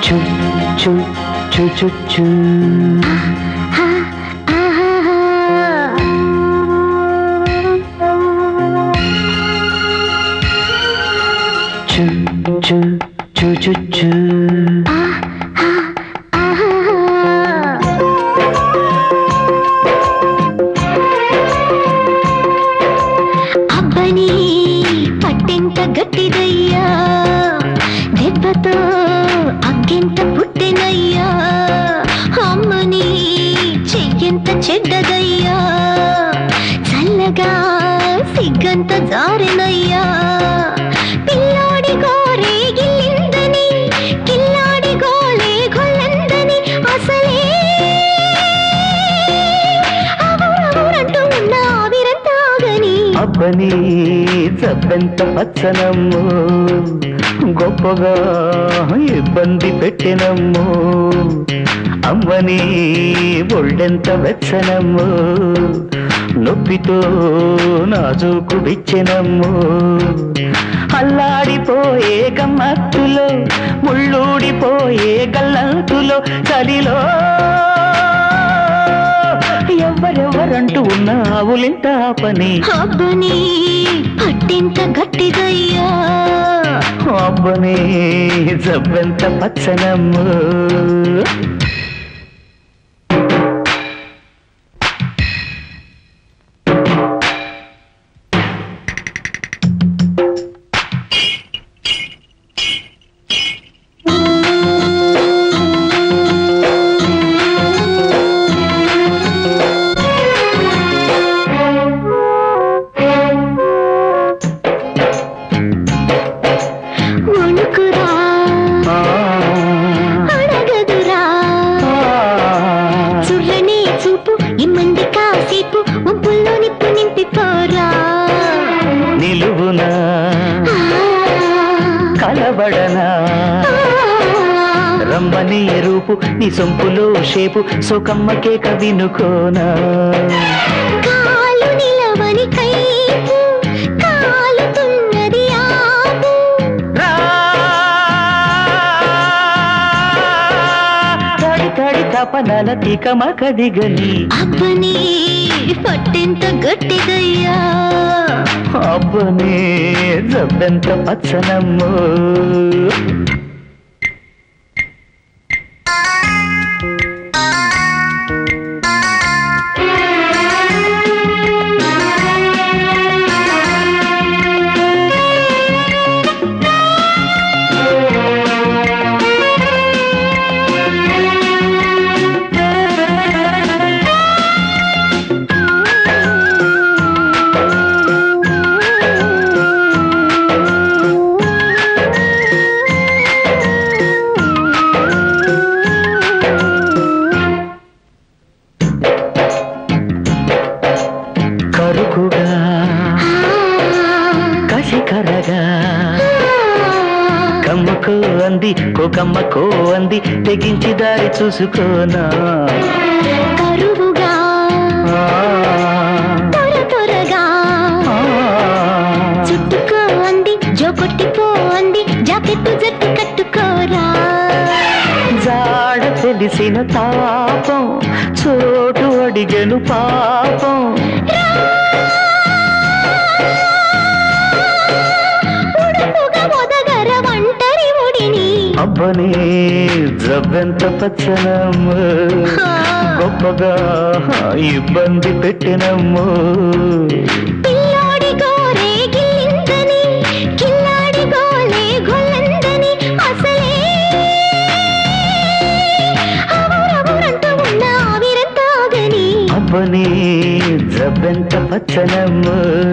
చు చు చు చు చు చు చు చు చు చు అబ్బని పట్టెంత గట్టిదయ్యా దెబ్బతో అగ్గెంత పుట్టెనయ్యా అమ్మని చెయ్యంత చెడ్డదయ్యా చల్లగా సిగ్గంత జారెనయ్యా పిల్లాడి గోరే గిల్లిందని కిల్లాడి గోలే గొల్లందని అసలే అవురవురంటూ ఉన్న ఆవిరంతాగని అబ్బని జబ్బెంత పచ్చనమ్ము గొప్పగా ఇబ్బంది పెట్టినమ్ము అమ్మని బొళ్ళెంత వెచ్చనమ్ము నొప్పితో నాజూకు బిచ్చినమ్ము అల్లాడిపోయే గమ్మత్తులో ముళ్ళూడిపోయే గల్లంతులో చలిలో ఎవరెవరంటూ ఉన్న ఆవులింత పని అబ్బని పట్టెంత గట్టిదయ్యా అబ్బని జబ్బెంత పచ్చనమ్ము వణుకురా ఆ, అడగదురా ఆ, చుర్రనే చూపు ఇమ్మంది కాసేపు వంపుల్లో నిప్పు నింపిపోరా నిలువునా ఆ, కలబడనా ఆ, రమ్మని రూపు నీ సొంపులో షేపు సోకమ్మకే కవినుకోనా కాలు నిలవని కైపు కాలుతున్నది ఆపు రా తడి తడి తపనల తికమ కదిగని అబ్బని పట్టెంత గట్టిదయ్యా అబ్బనే జబ్బెంత పచ్చనమ్ము కరుకుగా కసికరగా కమ్మకో అంది కోకమ్మకో అంది తెగించి దారి చూసుకోనా కరువుగా ఆ, త్వర త్వరగా ఆ, చుట్టుకో అంది జో కొట్టిపో అంది జాకెట్టు జట్టు కట్టుకోరా జాడ తెలిసిన తాపం చోటు అడిగను పాపం ఉడుపుగా ఒదగర ఒంటరి ఒడిని అబ్బని జబ్బెంత పచ్చనమ్ము గొప్పగా ఇబ్బంది పెట్టినమ్ము పిల్లాడి గోరే గిల్లిందని కిల్లాడి గోలే గొల్లందని అసలే అవురవురంటూ ఉన్న ఆవిరంతాగని అబ్బని జబ్బెంత పచ్చనమ్ము